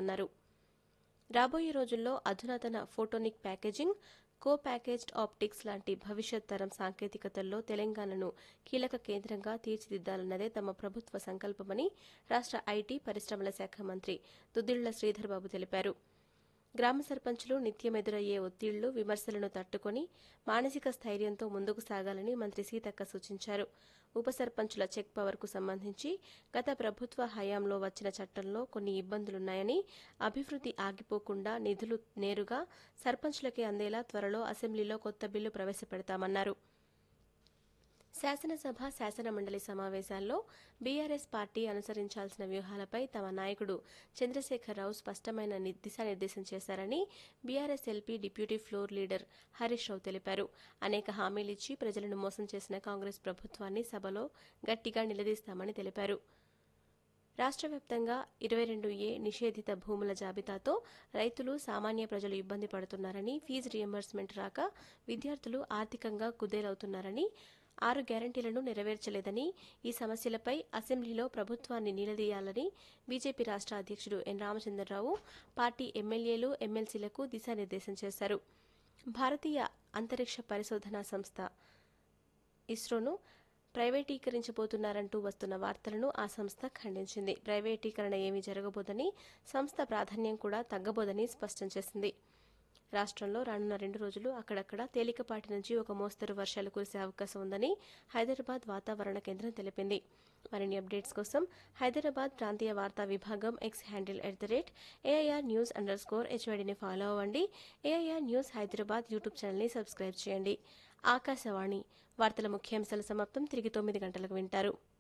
చేస్తామన్నారు రాబోయే రోజుల్లో అధునాతన photonic packaging co packaged optics లాంటి భవిష్యత్ తరం సాంకేతికతల్లో తెలంగాణను కీలక కేంద్రంగా తీర్చిదిద్దాలన్నదే తమ ప్రభుత్వ సంకల్పమని రాష్ట్ర ఐటీ పరిశ్రమల శాఖ మంత్రి దుద్దిళ్ల శ్రీధర్బాబు తెలిపారు గ్రామ సర్పంచులు నిత్యమెదురయ్యే ఒత్తిళ్లు విమర్శలను తట్టుకొని మానసిక స్థైర్యంతో ముందుకు సాగాలని మంత్రి సీతక్క సూచించారు ఉప సర్పంచుల చెక్ పవర్కు సంబంధించి గత ప్రభుత్వ హయాంలో వచ్చిన చట్టంలో కొన్ని ఇబ్బందులున్నాయని అభివృద్ధి ఆగిపోకుండా నిధులు నేరుగా సర్పంచులకే అందేలా త్వరలో అసెంబ్లీలో కొత్త బిల్లు ప్రవేశపెడతామన్నారు శాసనసభ శాసనమండలి సమావేశాల్లో బీఆర్ఎస్ పార్టీ అనుసరించాల్సిన వ్యూహాలపై తమ నాయకుడు చంద్రశేఖరరావు స్పష్టమైన ని- దిశానిర్దేశం చేశారని BRS LP deputy floor leader Harish Rao తెలిపారు అనేక హామీలిచ్చి ప్రజలను మోసం చేసిన కాంగ్రెస్ ప్రభుత్వాన్ని సభలో గట్టిగా నిలదీస్తామని తెలిపారు రాష్ట్ర వ్యాప్తంగా ఇరవై రెండు ఏ నిషేధిత భూముల జాబితాతో రైతులు సామాన్య ప్రజలు ఇబ్బంది పడుతున్నారని ఫీజు రియంబర్స్మెంట్ రాక విద్యార్థులు ఆర్థికంగా కుదేలవుతున్నారని ఆరు గ్యారంటీలను నెరవేర్చలేదని ఈ సమస్యలపై అసెంబ్లీలో ప్రభుత్వాన్ని నిలదీయాలని బీజేపీ రాష్ట్ర అధ్యక్షుడు ఎన్ రామచంద్రరావు పార్టీ ఎమ్మెల్యేలు ఎమ్మెల్సీలకు దిశానిర్దేశం చేశారు భారతీయ అంతరిక్ష పరిశోధనా సంస్థ ఇస్రోను ప్రైవేటీకరించబోతున్నారంటూ వస్తున్న వార్తలను ఆ సంస్థ ఖండించింది ప్రైవేటీకరణ ఏమీ జరగబోదని సంస్థ ప్రాధాన్యం కూడా తగ్గబోదని స్పష్టం చేసింది రాష్ట్రంలో రానున్న రెండు రోజులు అక్కడక్కడ తేలికపాటి నుంచి ఒక మోస్తరు వర్షాలు కురిసే అవకాశం ఉందని హైదరాబాద్ వాతావరణ కేంద్రం తెలిపింది మరిన్ని అప్డేట్స్ కోసం హైదరాబాద్ ప్రాంతీయ వార్తా విభాగం X handle at the rate AIR news underscore హెచ్వైడిని ఫాలో అవ్వండి ఏఐఆర్ న్యూస్ హైదరాబాద్ యూట్యూబ్ ఛానల్ని సబ్స్క్రైబ్ చేయండి ఆకాశవాణి వార్తల ముఖ్యాంశాల సమాప్తం తిరిగి తొమ్మిది గంటలకు వింటారు